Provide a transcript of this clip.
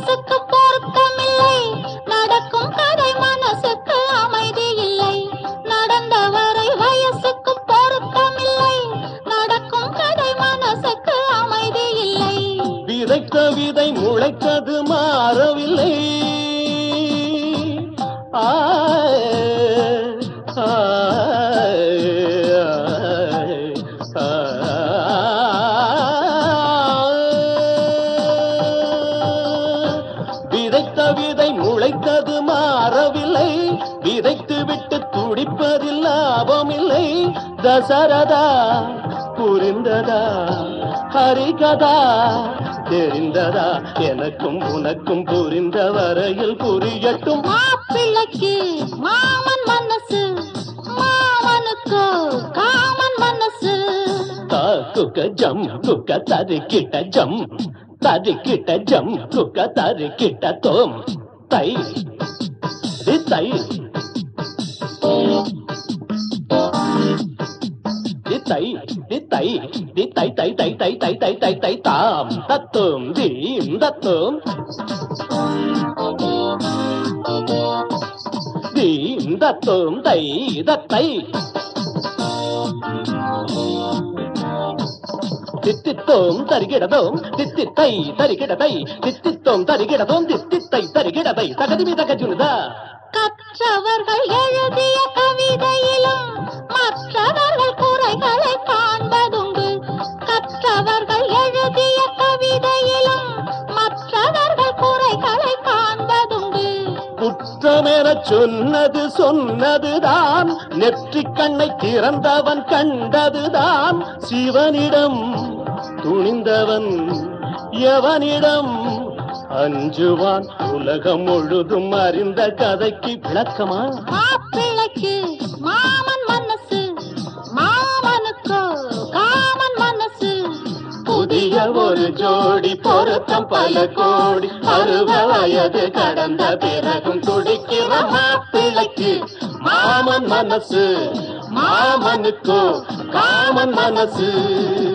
வயசுக்கு பொருத்தமில்லை நடக்கும் கதை மனசுக்கு அமைதி இல்லை நடந்தவரை வயசுக்கு பொருத்தமில்லை நடக்கும் கதை மனசுக்கு அமைதி இல்லை விதைத்த விதை முளைத்தது மாறவில்லை ஆய், ஆய், ஆய், ஆய். விதைத்த விதை முளைத்தது மாறவில்லை விதைத்து விட்டு துடிப்பதில் லாபமில்லை தசரதா புரிந்ததா ஹரிகதா தெரிந்ததா எனக்கும் உனக்கும் புரிந்த வரையில் புரியட்டும் மாப்பிள்ளைக்கு மாமன் மனசு மாமனுக்கு காமன் மனசு ತಾ ಕುಕ ಜಂ ಕುಕ ತರಿ ಕಿಟ ಜಂ ತರಿ ಕಿಟ ಜಂ ಕುಕ ತರಿ ಕಿಟ ತೋಂ ತೈ ದಿ ತೈ ದಿ ತೈ ದಿ ತೈ ದಿ ತೈ ತೈ ತೈ ತೈ ತೈ ತೈ ತೈ ತೈ ತಾಂ ತತ್ತೋಂ ದೀಂ ದತ್ತೋಂ ದೀಂ ದತ್ತೋಂ ತೈ ದತ್ತೈ தித்தித்தோம் தருகிடதோம் தித்தித்தை தருகிடதை தித்தித்தோம் தருகிடதோம் தித்தித்தை தருகிடதை தகதிமி தகஜுனுதா கற்றவர்கள் எழுதிய கவிதையிலும் மற்றவர்கள் குறைகளை காண்பதுண்டு கற்றவர்கள் எழுதிய கவிதையிலும் மற்றவர்கள் குறைகளை காண்பதுண்டு குற்றமென சொன்னது சொன்னதுதான் நெற்றிக் கண்ணை திறந்தவன் கண்டதுதான் சிவனிடம் துணிந்தவன் எவனிடம் அஞ்சுவான் உலகம் முழுதும் அறிந்த கதைக்கு விளக்கமா மாப்பிள்ளைக்கு மாமன் மனசு மாமனுக்கு காமன் மனசு புதிய ஒரு ஜோடி பொருத்தம் பல கோடி அறுப வயது கடந்த பிறகும் துடிக்கிற மாப்பிள்ளைக்கு மாமன் மனசு மாமனுக்கோ காமன் மனசு